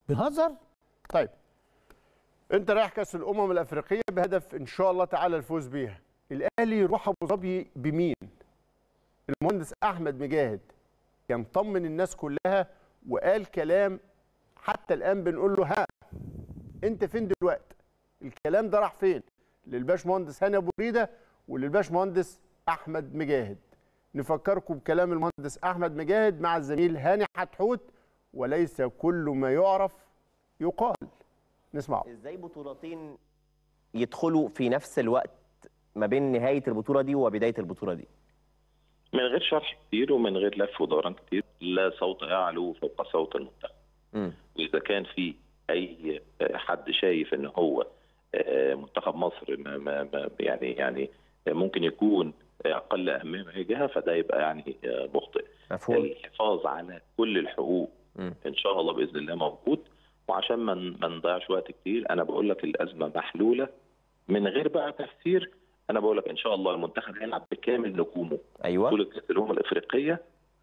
بنهزر طيب انت رايح كاس الامم الافريقيه بهدف ان شاء الله تعالى الفوز بيها الاهلي يروح ابو ظبي بمين المهندس احمد مجاهد كان طمن الناس كلها وقال كلام حتى الان بنقول له ها انت فين دلوقتي الكلام ده راح فين للباش مهندس هاني ابو ريده وللباش مهندس احمد مجاهد نفكركم بكلام المهندس احمد مجاهد مع الزميل هاني حتحوت وليس كل ما يعرف يقال نسمعه ازاي بطولتين يدخلوا في نفس الوقت ما بين نهايه البطوله دي وبدايه البطوله دي من غير شرح كتير ومن غير لف ودوران كتير لا صوت يعلو فوق صوت المنتخب مم. واذا كان في اي حد شايف ان هو آه، منتخب مصر ما ما ما يعني يعني ممكن يكون اقل اهميه من اي جهه فده يبقى يعني آه، مخطئ مفهوم الحفاظ على كل الحقوق مم. ان شاء الله باذن الله موجود وعشان ما ن- ما نضيعش وقت كتير انا بقول لك الازمه محلوله من غير بقى تفسير انا بقول لك ان شاء الله المنتخب هيلعب بكامل نجومه ايوه بطوله كاس الامم الافريقيه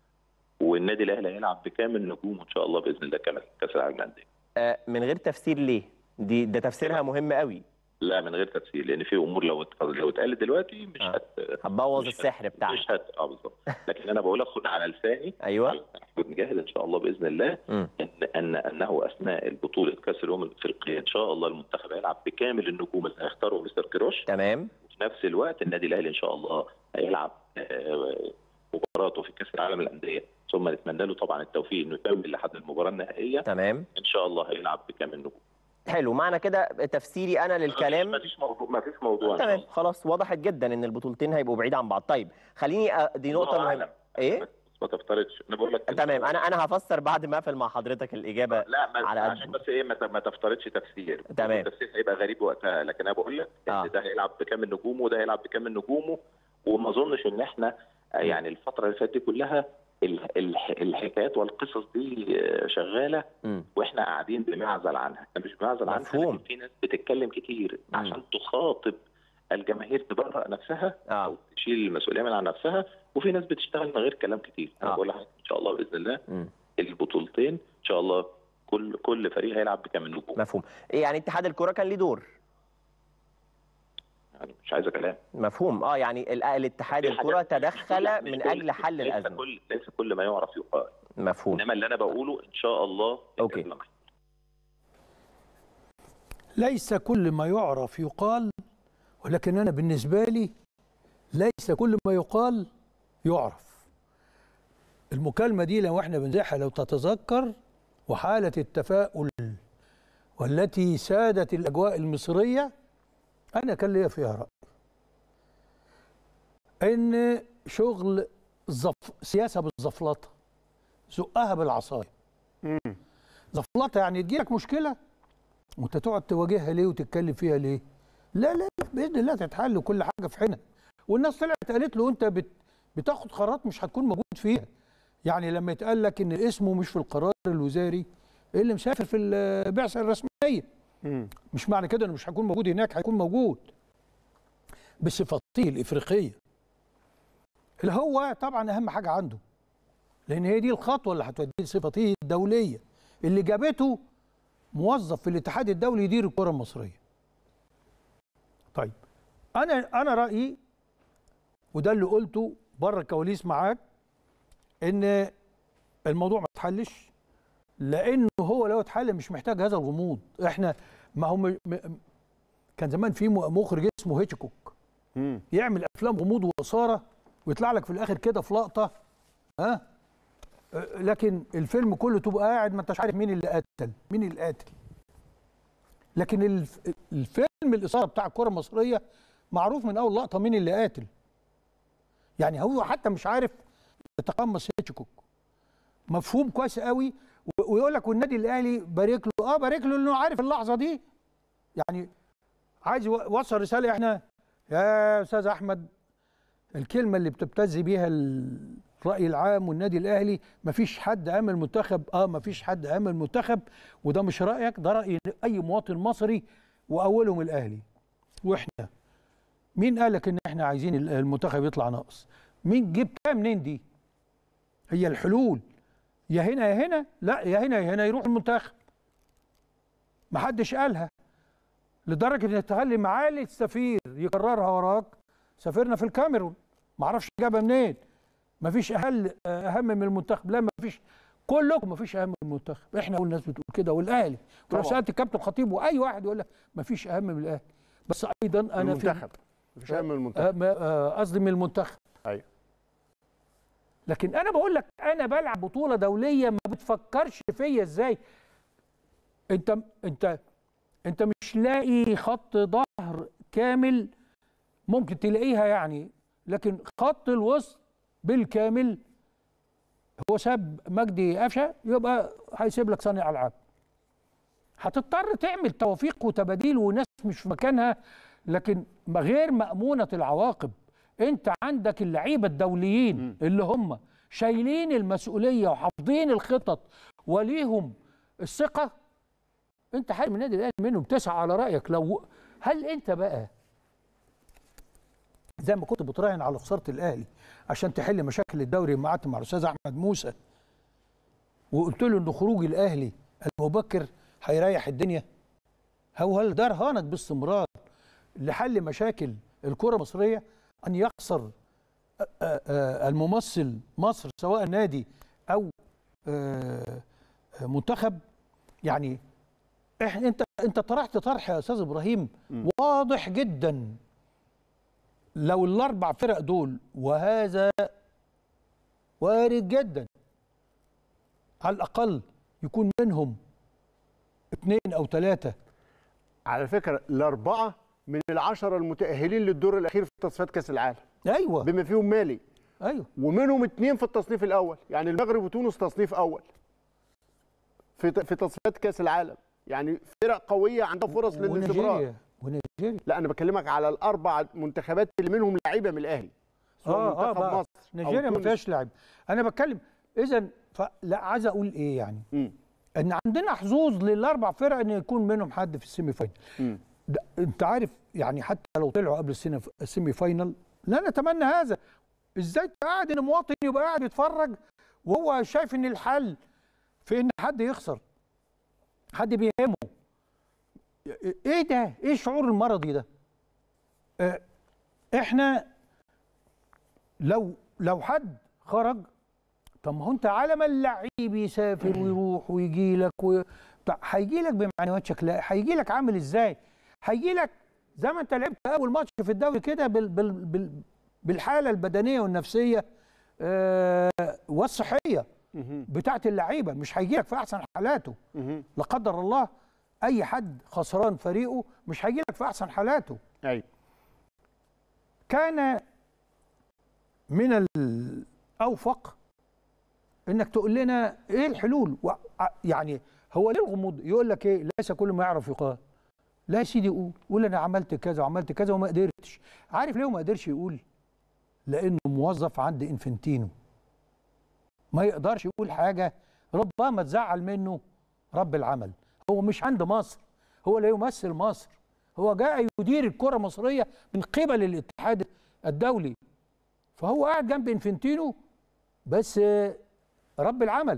والنادي الاهلي هيلعب بكامل نجومه ان شاء الله باذن الله كامل كاس العالم للانديه آه من غير تفسير ليه دي ده تفسيرها مهم قوي لا من غير تفسير لان في امور لو ات- لو اتقالت دلوقتي مش آه. هت هتبوظ مش هت- السحر بتاعها مش هت اه بالظبط لكن انا بقول لك خد على لساني ايوه على محمود مجاهد ان شاء الله باذن الله مم. ان ان انه اثناء البطوله كاس الامم الافريقيه ان شاء الله المنتخب هيلعب بكامل النجوم اللي هيختاره مستر كيروش تمام وفي نفس الوقت النادي الاهلي ان شاء الله هيلعب آه، مباراته في كاس العالم للانديه ثم نتمنى له طبعا التوفيق انه يكمل لحد المباراه النهائيه تمام ان شاء الله هيلعب بكامل نجوم حلو معنى كده تفسيري انا للكلام ما فيش موضوع ما فيش موضوع إن شاء تمام الله. خلاص وضحت جدا ان البطولتين هيبقوا بعيد عن بعض طيب خليني أ... دي نقطه الله مهمه أعلم. ايه بس ما تفترضش انا بقول لك تمام انا انا هفسر بعد ما اقفل مع حضرتك الاجابه لا ما على قد- عشان بس ايه ما ت- ما تفترضش تفسير تمام. التفسير هيبقى غريب وقتها لكن انا بقول لك آه. ان ده هيلعب بكامل نجومه وده هيلعب بكامل نجومه وما اظنش ان احنا آه، يعني الفتره اللي فاتت دي كلها ال- الح- الحكايات والقصص دي آه، شغاله مم. واحنا قاعدين بنعزل عنها احنا مش بنعزل عنها مفهوم. لكن في ناس بتتكلم كتير مم. عشان تخاطب الجماهير تبرأ نفسها اه او تشيل المسؤوليه من عن نفسها وفي ناس بتشتغل من غير كلام كتير انا آه. بقول لحضرتك ان شاء الله باذن الله مم. البطولتين ان شاء الله كل كل فريق هيلعب بكامل نجوم مفهوم يعني اتحاد الكره كان ليه دور يعني مش عايزه كلام مفهوم اه يعني ال- الاتحاد في الكره حاجات- تدخل مش من كل- اجل حل ليس الازمه كل ليس كل ما يعرف يقال مفهوم انما اللي انا بقوله ان شاء الله أوكي. الأزمة محلولة. ليس كل ما يعرف يقال ولكن أنا بالنسبة لي ليس كل ما يقال يعرف المكالمة دي لو احنا بنزحها لو تتذكر وحالة التفاؤل والتي سادت الأجواء المصرية أنا كان ليا فيها رأي إن شغل زف... سياسة بالزفلطة زقها بالعصاية زفلطة يعني تجيلك مشكلة وانت تقعد تواجهها ليه وتتكلم فيها ليه؟ لا لا لا باذن الله تتحل كل حاجه في حينها والناس طلعت قالت له انت بت بتاخد قرارات مش هتكون موجود فيها يعني لما يتقال لك ان اسمه مش في القرار الوزاري اللي مسافر في البعثه الرسميه مم. مش معنى كده انه مش هيكون موجود هناك هيكون موجود بصفته الافريقيه اللي هو طبعا اهم حاجه عنده لان هي دي الخطوه اللي هتوديه لصفته الدوليه اللي جابته موظف في الاتحاد الدولي يدير الكره المصريه طيب انا انا رايي وده اللي قلته بره الكواليس معاك ان الموضوع ما اتحلش لانه هو لو اتحل مش محتاج هذا الغموض احنا ما هو م... م... كان زمان في م- مخرج اسمه هيتشكوك مم. يعمل افلام غموض واثاره ويطلع لك في الاخر كده في لقطه ها أه، لكن الفيلم كله تبقى قاعد ما انتش عارف مين اللي قتل مين اللي قاتل لكن الف... الفيلم الاثاره بتاع الكره المصريه معروف من اول لقطه مين اللي قاتل يعني هو حتى مش عارف يتقمص هيتشكوك مفهوم كويس قوي و- ويقول لك والنادي الاهلي بارك له اه بارك له انه عارف اللحظه دي يعني عايز يو- يوصل رساله احنا يا استاذ احمد الكلمه اللي بتبتز بيها الراي العام والنادي الاهلي مفيش حد عمل منتخب اه مفيش حد عمل منتخب وده مش رايك ده راي اي مواطن مصري واولهم الاهلي واحنا مين قال لك ان احنا عايزين ال- المنتخب يطلع ناقص مين جبتها منين دي هي الحلول يا هنا يا هنا لا يا هنا يا هنا يروح المنتخب ما حدش قالها لدرجه ان تخلي معالي السفير يكررها وراك سافرنا في الكاميرون ما اعرفش جابها منين ما فيش اقل اهم من المنتخب لا ما فيش كلكم ما فيش اهم من المنتخب احنا والناس بتقول كده والاهلي ولو طبعا. سالت الكابتن الخطيب واي واحد يقول لك ما فيش اهم من الاهلي بس ايضا انا في المنتخب مفيش اهم من المنتخب آه، ما- آه، قصدي من المنتخب ايوه لكن انا بقول لك انا بلعب بطوله دوليه ما بتفكرش فيا ازاي انت انت انت مش لاقي خط ظهر كامل ممكن تلاقيها يعني لكن خط الوسط بالكامل هو ساب مجدي قفشه يبقى هيسيب لك صانع العاب هتضطر تعمل توافيق وتباديل وناس مش في مكانها لكن غير مأمونة العواقب انت عندك اللعيبة الدوليين اللي هم شايلين المسؤولية وحافظين الخطط وليهم الثقة انت حارم النادي الاهلي منهم تسعة على رأيك لو هل انت بقى زي ما كنت بتراهن على خسارة الاهلي عشان تحل مشاكل الدوري ما قعدت مع الاستاذ احمد موسى وقلت له ان خروج الاهلي المبكر هيريح الدنيا هو هل ده رهانك باستمرار لحل مشاكل الكره المصريه ان يخسر آه، آه، الممثل مصر سواء نادي او آه، آه، منتخب يعني احنا انت انت طرحت طرح يا استاذ ابراهيم واضح جدا لو الاربع فرق دول وهذا وارد جدا على الاقل يكون منهم اثنين او ثلاثه على فكره الاربعه من العشره المتاهلين للدور الاخير في تصفيات كاس العالم ايوه بما فيهم مالي ايوه ومنهم اثنين في التصنيف الاول يعني المغرب وتونس تصنيف اول في في تصفيات كاس العالم يعني فرق قويه عندها فرص للاستمرار ونيجيريا ونيجيريا لا انا بكلمك على الاربع منتخبات اللي منهم لعيبه من الاهلي سواء منتخب بقى مصر أو نيجيريا ما تونس. فيهاش لاعب انا بتكلم اذا لا عايز اقول ايه يعني مم. ان عندنا حظوظ للاربع فرق ان يكون منهم حد في السيمي فاينل مم. ده انت عارف يعني حتى لو طلعوا قبل السيني- السيمي فاينل لا نتمنى هذا ازاي قاعد ان مواطن يبقى قاعد يتفرج وهو شايف ان الحل في ان حد يخسر حد بيهمه ايه ده ايه الشعور المرضي ده اه، احنا لو لو حد خرج طب ما هو انت على ما اللعيب يسافر ويروح ويجي لك و... طب هيجي لك بمعنويات شكلها هيجي لك عامل ازاي هيجي لك زي ما انت لعبت اول ماتش في الدوري كده بال... بال... بال... بالحاله البدنيه والنفسيه آه والصحيه مهم. بتاعت اللعيبه مش هيجي لك في احسن حالاته مهم. لا قدر الله اي حد خسران فريقه مش هيجي لك في احسن حالاته ايوه كان من الاوفق انك تقول لنا ايه الحلول و- ع- يعني هو ليه الغموض يقول لك ايه ليس كل ما يعرف يقال لا يا سيدي قول قول انا عملت كذا وعملت كذا وما قدرتش عارف ليه ما قدرش يقول لانه موظف عند انفنتينو ما يقدرش يقول حاجه ربما تزعل منه رب العمل هو مش عند مصر هو لا يمثل مصر هو جاء يدير الكره المصريه من قبل الاتحاد الدولي فهو قاعد جنب انفنتينو بس آه، رب العمل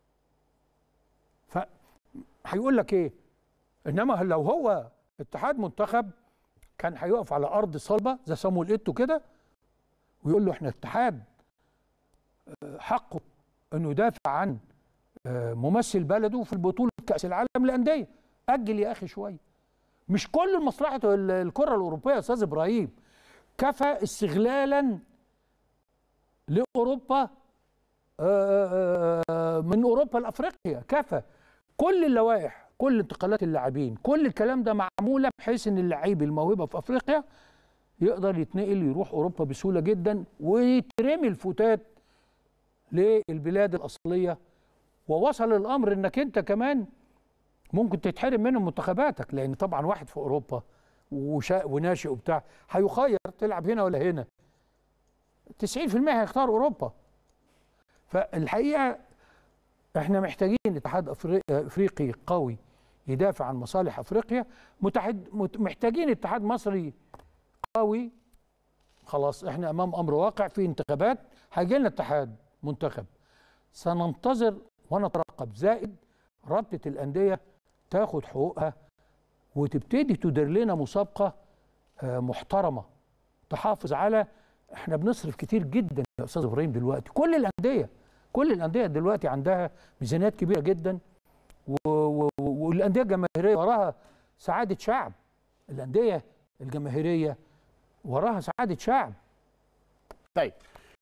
ف هيقول لك ايه انما لو هو اتحاد منتخب كان هيقف على ارض صلبه زي صامويل ايتو كده ويقول له احنا اتحاد آه، حقه انه يدافع عن آه، ممثل بلده في البطوله كاس العالم للانديه اجل يا اخي شويه مش كل مصلحه ال- الكره الاوروبيه يا استاذ ابراهيم كفى استغلالا لاوروبا آه، آه، من اوروبا لافريقيا كفى كل اللوائح كل انتقالات اللاعبين كل الكلام ده معموله بحيث ان اللعيب الموهبه في افريقيا يقدر يتنقل يروح اوروبا بسهوله جدا ويترمي الفتات للبلاد الاصليه ووصل الامر انك انت كمان ممكن تتحرم منهم منتخباتك لان طبعا واحد في اوروبا وشا وناشئ وبتاع هيخير تلعب هنا ولا هنا 90% هيختار اوروبا فالحقيقه احنا محتاجين اتحاد أفري- افريقي قوي يدافع عن مصالح افريقيا متحد مت- محتاجين اتحاد مصري قوي خلاص احنا امام امر واقع في انتخابات هيجي لنا اتحاد منتخب سننتظر ونترقب زائد رابطه الانديه تاخد حقوقها وتبتدي تدير لنا مسابقه آه، محترمه تحافظ على احنا بنصرف كتير جدا يا استاذ ابراهيم دلوقتي كل الانديه كل الانديه دلوقتي عندها ميزانيات كبيره جدا و- و- والانديه الجماهيريه وراها سعاده شعب الانديه الجماهيريه وراها سعاده شعب طيب